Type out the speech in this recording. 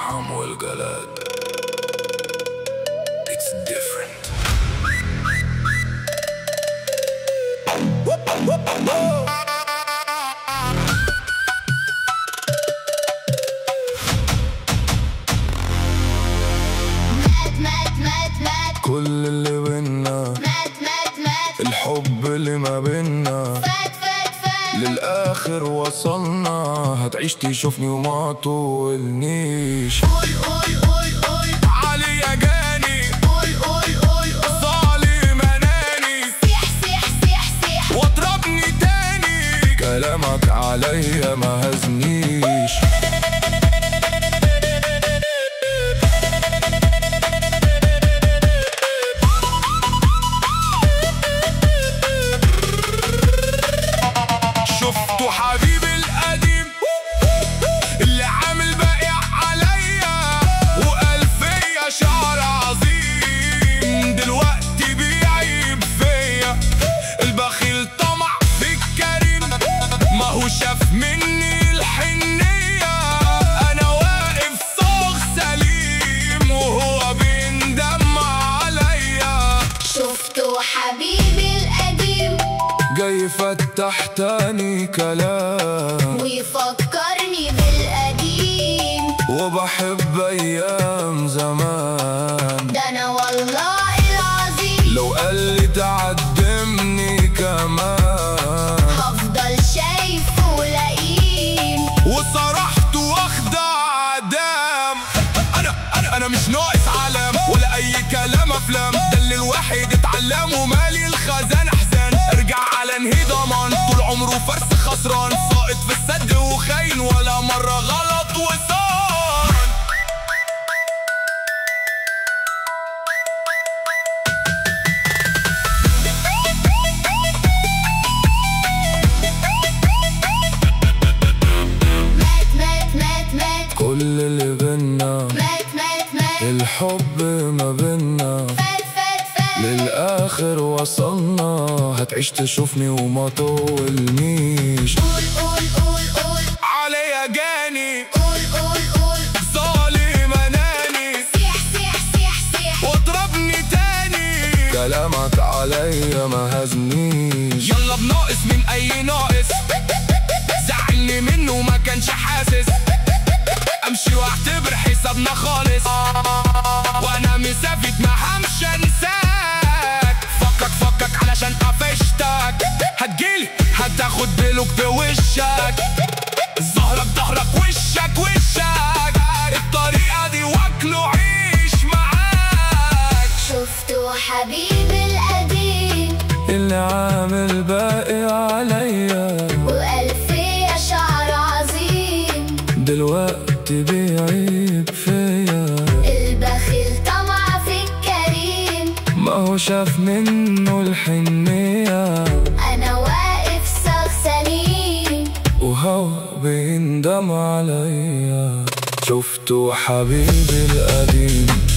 حمو الجلاد It's different مات مات مات مات كل اللي بينا مات مات مات الحب اللي ما بينا فات فات فات للآخر وصلنا هتعيش تشوفني وما تقولنيش قول قول قول قول علي يا جاني قول قول قول قول ظالم اناني سيح سيح سيح سيح واضربني تاني كلامك عليا ما هزنيش شفتوا حبيبي القديم اللي عامل باقي عليا وقال فيا شعر عظيم دلوقتي بيعيب فيا البخيل طمع في الكريم ما هو شاف مني الحنية أنا واقف صاغ سليم وهو بيندم عليا شفتوا حبيبي القديم جاي فتح تاني كلام ويفكرني بالقديم وبحب أيام زمان ده انا والله العظيم لو قال لي تعدمني كمان هفضل شايفه لئيم وصرحت واخدة عدام انا انا انا مش ناقص علام ولا اي كلام افلام ده اللي الواحد اتعلم ومالي الخزان احزان ارجع على انهي ضمان طول عمره فرس خسران ساقط في السد وخاين ولا مرة غلط وصان مات مات مات مات كل اللي بينا مات مات مات الحب ما بينا فات فات فات للآخر وصلنا هتعيش تشوفني وما تقولنيش قول قول قول قول عليا جاني قول قول قول ظالم اناني سيح سيح سيح سيح واضربني تاني كلامك عليا ما هزنيش يلا بناقص من اي ناقص زعلني منه ما كانش حاسس امشي واعتبر حسابنا خالص وانا مسافت ما همش انساك فكك فكك علشان قفشتك هتجيلي هتاخد بلوك بوشك ظهرك ظهرك وشك وشك الطريقة دي واكله عيش معاك شفتوا حبيبي القديم اللي عامل باقي عليا وقال فيا شعر عظيم دلوقتي بيعيب فيا البخيل طمع في الكريم ما هو شاف منه الحنية انا واقف صاغ سليم وهو بيندم عليا شفته حبيبي القديم